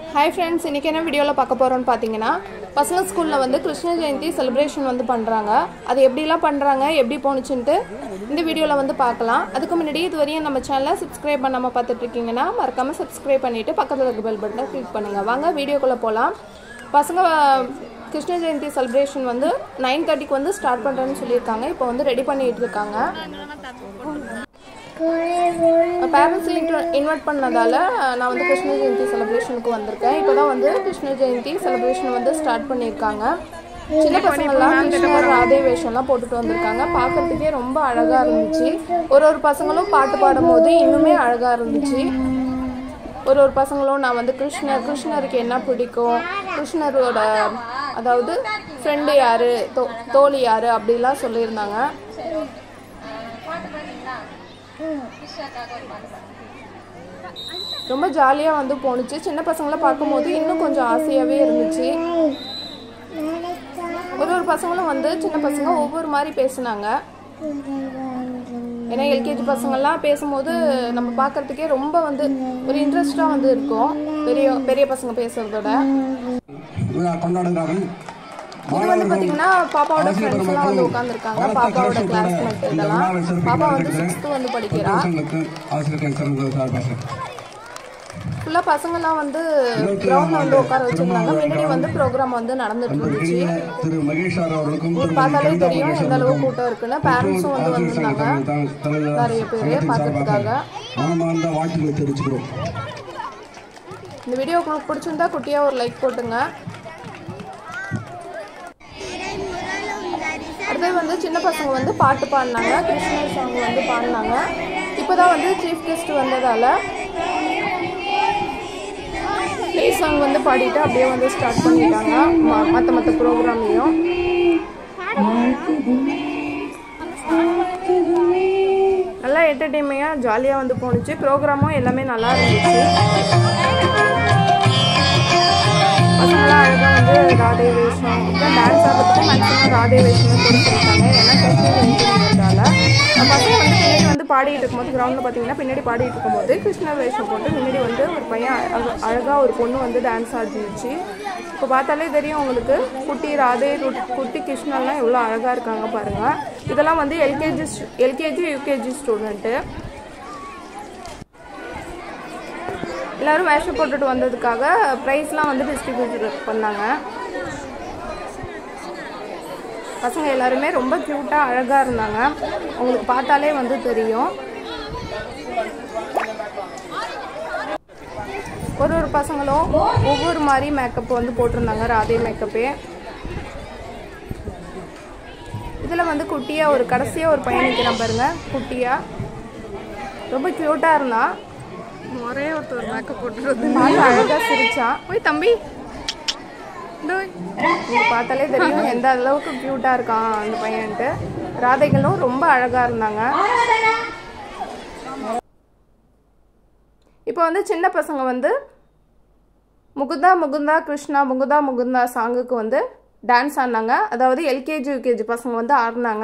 hi friends இன்றைக்கி என்ன வீடியோவில் பார்க்க போகிறோம்னு பார்த்தீங்கன்னா பசங்க ஸ்கூலில் வந்து கிருஷ்ண ஜெயந்தி செலிப்ரேஷன் வந்து பண்ணுறாங்க அது எப்படிலாம் பண்ணுறாங்க எப்படி போணுச்சுன்ட்டு இந்த வீடியோவில் வந்து பார்க்கலாம் அதுக்கு முன்னாடி இது வரையும் நம்ம சேனலை சப்ஸ்கிரைப் பண்ணாமல் பார்த்துட்டு இருக்கீங்கன்னா மறக்காமல் சப்ஸ்கிரைப் பண்ணிவிட்டு பக்கத்தில் இருக்க பெல் பட்டனை கிளிக் பண்ணுங்கள் வாங்க வீடியோக்குள்ளே போகலாம் பசங்க கிருஷ்ண ஜெயந்தி செலிப்ரேஷன் வந்து நைன் தேர்ட்டிக்கு வந்து ஸ்டார்ட் பண்ணுறேன்னு சொல்லியிருக்காங்க இப்போ வந்து ரெடி பண்ணிட்டு இருக்காங்க பேரண்ட்ஸையும் இன்வைட் பண்ணதால நான் வந்து கிருஷ்ண ஜெயந்தி செலிப்ரேஷனுக்கு வந்திருக்கேன் இப்போ தான் வந்து கிருஷ்ண ஜெயந்தி செலிப்ரேஷன் வந்து ஸ்டார்ட் பண்ணியிருக்காங்க சின்ன பசங்கள்லாம் கிருஷ்ணர் ராதே வேஷம்லாம் போட்டுட்டு வந்திருக்காங்க பார்க்கறதுக்கே ரொம்ப அழகாக இருந்துச்சு ஒரு ஒரு பசங்களும் பாட்டு பாடும்போது இன்னுமே அழகாக இருந்துச்சு ஒரு ஒரு பசங்களும் நான் வந்து கிருஷ்ணர் கிருஷ்ணருக்கு என்ன பிடிக்கும் கிருஷ்ணரோட அதாவது ஃப்ரெண்டு யாரு தோ தோழி யாரு அப்படிலாம் சொல்லியிருந்தாங்க ரொம்ப ஜாலியாக வந்து போணுச்சு சின்ன பசங்களை பார்க்கும்போது இன்னும் கொஞ்சம் ஆசையாகவே இருந்துச்சு ஒரு ஒரு பசங்களும் வந்து சின்ன பசங்க ஒவ்வொரு மாதிரி பேசுனாங்க ஏன்னா எல்கேஜி பசங்கள்லாம் பேசும்போது நம்ம பார்க்கறதுக்கே ரொம்ப வந்து ஒரு இன்ட்ரெஸ்டாக வந்து இருக்கும் பெரிய பெரிய பசங்க பேசுறதோட விழா கொண்டாடுகிறார்கள் இது வந்து பார்த்தீங்கன்னா பாப்பாவோட ஃப்ரெண்ட்ஸ் எல்லாம் வந்து உட்காந்துருக்காங்க பாப்பாவோட கிளாஸ்மேட் இதெல்லாம் பாப்பா வந்து சிக்ஸ்த்து வந்து படிக்கிறா பசங்களுக்கு ஆசிரியர்கள் சிறந்த சார்பாக ஃபுல்லாக பசங்கள்லாம் வந்து கிரவுண்டில் வந்து உட்கார வச்சிருந்தாங்க முன்னாடி வந்து ப்ரோக்ராம் வந்து நடந்துட்டு இருந்துச்சு திரு மகேஷார் அவர்களுக்கும் உங்களுக்கு பார்த்தாலே தெரியும் எந்த அளவு கூட்டம் இருக்குன்னு பேரண்ட்ஸும் வந்து வந்திருந்தாங்க நிறைய பேர் பார்க்கறதுக்காக மனமார்ந்த வாழ்த்துக்களை தெரிவிச்சுக்கிறோம் இந்த வீடியோ உங்களுக்கு பிடிச்சிருந்தா குட்டியாக ஒரு லைக் போட்டுங்க அடுத்தது வந்து சின்ன பசங்க வந்து பாட்டு பாடினாங்க கிருஷ்ணர் சாங் வந்து பாடினாங்க இப்போதான் வந்து சீஃப் கெஸ்ட் வந்ததால் ப்ளே சாங் வந்து பாடிட்டு அப்படியே வந்து ஸ்டார்ட் பண்ணிட்டாங்க மற்ற மற்ற ப்ரோக்ராமையும் நல்லா என்டர்டெயின்மெண்ட்டாக ஜாலியாக வந்து போணுச்சு ப்ரோக்ராமும் எல்லாமே நல்லா இருந்துச்சு பசங்களாம் அழகாக வந்து ராதே வேஷம் இப்போ டான்ஸ் ஆடுறதுக்கு மேக்ஸிமம் ராதே வேஷமே கொடுத்துருக்காங்க ஏன்னா கிருஷ்ண ஜெயந்தின்றதால பசங்க வந்து பின்னாடி வந்து பாடிட்டு இருக்கும்போது கிரவுண்டில் பார்த்தீங்கன்னா பின்னாடி பாடிட்டு இருக்கும்போது கிருஷ்ணர் வேஷம் போட்டு முன்னாடி வந்து ஒரு பையன் அழகாக ஒரு பொண்ணு வந்து டான்ஸ் ஆடிச்சு இப்போ பார்த்தாலே தெரியும் உங்களுக்கு குட்டி ராதே ரு- குட்டி கிருஷ்ணன்லாம் எவ்வளோ அழகாக இருக்காங்க பாருங்கள் இதெல்லாம் வந்து எல்கேஜி எல்கேஜி யூகேஜி ஸ்டூடெண்ட்டு எல்லாரும் வேஷம் போட்டுட்டு வந்ததுக்காக ப்ரைஸ்லாம் வந்து டிஸ்ட்ரிபியூட் பண்ணாங்க பசங்க எல்லாருமே ரொம்ப க்யூட்டாக அழகாக இருந்தாங்க உங்களுக்கு பார்த்தாலே வந்து தெரியும் ஒரு ஒரு பசங்களும் ஒவ்வொரு மாதிரி மேக்கப் வந்து போட்டிருந்தாங்க ராதே மேக்கப்பே இதில் வந்து குட்டியாக ஒரு கடைசியாக ஒரு பையன் நிற்கிறான் பாருங்க குட்டியாக ரொம்ப க்யூட்டாக இருந்தான் ஒரே ஒருத்தர் மேக்கப் போட்டுட்டு வந்து பார்த்து அழகாக சிரிச்சான் போய் தம்பி உங்களுக்கு பார்த்தாலே தெரியும் எந்த அளவுக்கு க்யூட்டாக இருக்கான் அந்த பையன்ட்டு ராதைகளும் ரொம்ப அழகாக இருந்தாங்க இப்போ வந்து சின்ன பசங்க வந்து முகுந்தா முகுந்தா கிருஷ்ணா முகுந்தா முகுந்தா சாங்குக்கு வந்து டான்ஸ் ஆடினாங்க அதாவது எல்கேஜி யூகேஜி பசங்க வந்து ஆடினாங்க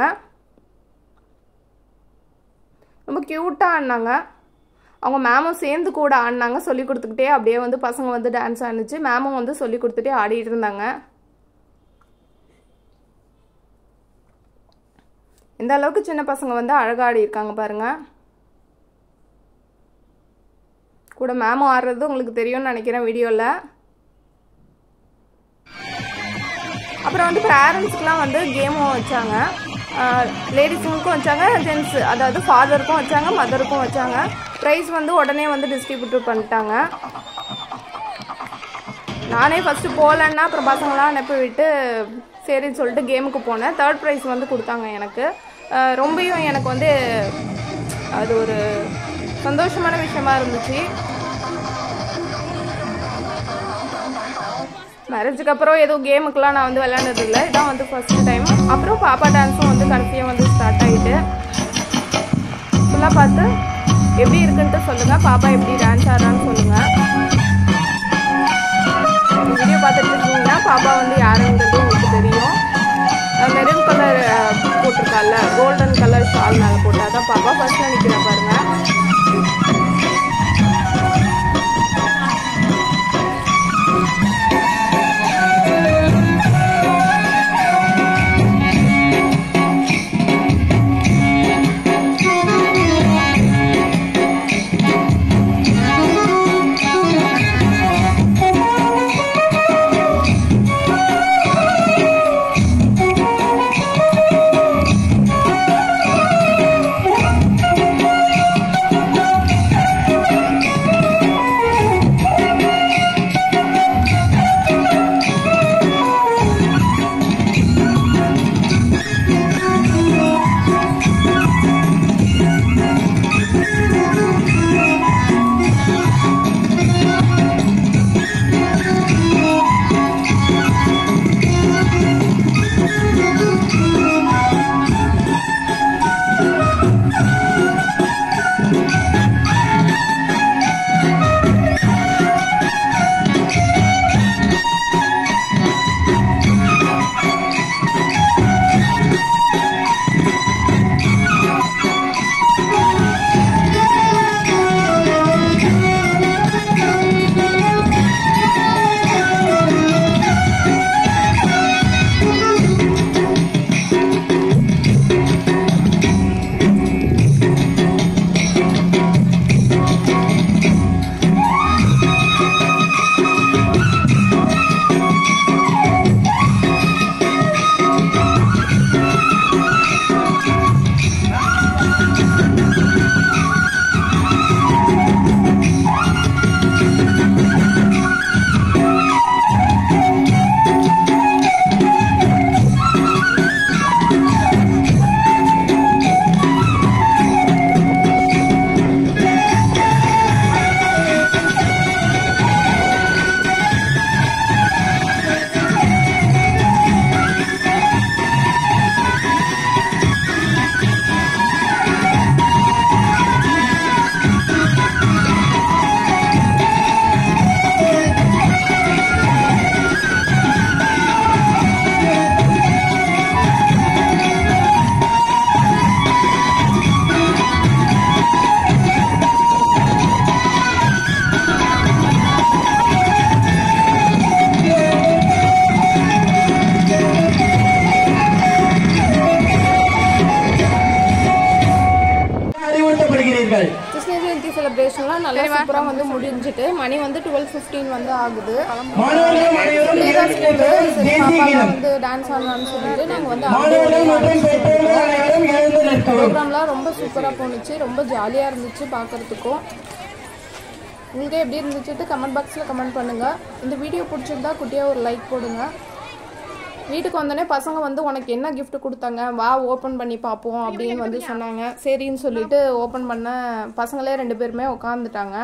ரொம்ப க்யூட்டாக ஆடினாங்க அவங்க மேமும் சேர்ந்து கூட ஆடினாங்க சொல்லி கொடுத்துக்கிட்டே அப்படியே வந்து பசங்க வந்து டான்ஸ் ஆடிச்சு மேமும் வந்து சொல்லி கொடுத்துட்டே ஆடிட்டு இருந்தாங்க இந்த அளவுக்கு சின்ன பசங்க வந்து அழகாக ஆடி இருக்காங்க பாருங்க கூட மேமும் ஆடுறது உங்களுக்கு தெரியும்னு நினைக்கிறேன் வீடியோவில் அப்புறம் வந்து பேரண்ட்ஸ்க்குலாம் வந்து கேமும் வச்சாங்க லேடிஸுங்களுக்கும் வச்சாங்க ஜென்ஸ் அதாவது ஃபாதருக்கும் வச்சாங்க மதருக்கும் வச்சாங்க ப்ரைஸ் வந்து உடனே வந்து டிஸ்ட்ரிபியூட் பண்ணிட்டாங்க நானே ஃபஸ்ட்டு போகலன்னா அப்புறம் பசங்களாம் அனுப்பி விட்டு சரின்னு சொல்லிட்டு கேமுக்கு போனேன் தேர்ட் ப்ரைஸ் வந்து கொடுத்தாங்க எனக்கு அஹ் ரொம்பவும் எனக்கு வந்து அது ஒரு சந்தோஷமான விஷயமா இருந்துச்சு மேரேஜுக்கு அப்புறம் எதுவும் கேமுக்கெலாம் நான் வந்து விளையாண்டது இல்லை இதான் வந்து ஃபர்ஸ்ட் டைம் அப்புறம் பாப்பா டான்ஸும் வந்து கடைசியாக வந்து ஸ்டார்ட் ஆகிட்டு ஃபுல்லாக பார்த்து எப்படி இருக்குன்ட்டு சொல்லுங்கள் பாப்பா எப்படி டான்ஸ் ஆடுறான்னு சொல்லுங்கள் வீடியோ பார்த்துட்டு இருக்கீங்கன்னா பாப்பா வந்து யாருங்கிறது உங்களுக்கு தெரியும் மெரூன் கலர் போட்டிருக்கால கோல்டன் கலர் ஷால் மேலே போட்டால் தான் பாப்பா ஃபர்ஸ்ட்டில் நிற்கிறேன் பாருங்கள் சூப்பராக வந்து முடிஞ்சிட்டு மணி வந்து டுவெல் ஃபிஃப்டீன் வந்து ஆகுது மாணவர்கள் அனைவரும் கிளியராக ஸ்கூலு சரி தேசிய பாப்பாவை கீதம் வந்து டான்ஸ் ஆடலாம்னு சொல்லிட்டு நாங்கள் வந்து மாணவர்கள் மற்றும் பெற்றோர்கள் அனைவரும் எழுந்து நிற்கவும் ப்ரோக்ராம்லாம் ரொம்ப சூப்பராக போணுச்சு ரொம்ப ஜாலியாக இருந்துச்சு பார்க்குறதுக்கும் உங்களுக்கு எப்படி இருந்துச்சுட்டு கமெண்ட் பாக்ஸில் கமெண்ட் பண்ணுங்கள் இந்த வீடியோ பிடிச்சிருந்தா குட்டியாக ஒரு லைக் போடுங்க வீட்டுக்கு வந்தோடனே பசங்க வந்து உனக்கு என்ன gift கொடுத்தாங்க வா ஓப்பன் பண்ணி பார்ப்போம் அப்படின்னு வந்து சொன்னாங்க சரின்னு சொல்லிட்டு ஓப்பன் பண்ண பசங்களே ரெண்டு பேருமே உட்காந்துட்டாங்க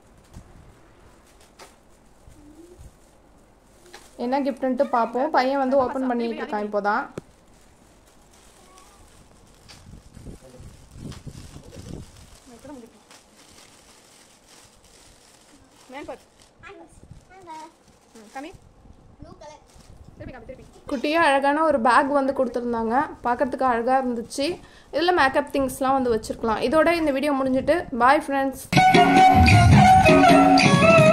என்ன கிஃப்ட்டுன்ட்டு பார்ப்போம் பையன் வந்து ஓப்பன் பண்ணிட்டு இருக்கான் இப்போதான் குட்டியாக அழகான ஒரு பேக் வந்து கொடுத்துருந்தாங்க பார்க்கறதுக்கு அழகாக இருந்துச்சு இதில் மேக்கப் திங்ஸ்லாம் வந்து வச்சுருக்கலாம் இதோட இந்த வீடியோ முடிஞ்சிட்டு பாய் ஃப்ரெண்ட்ஸ்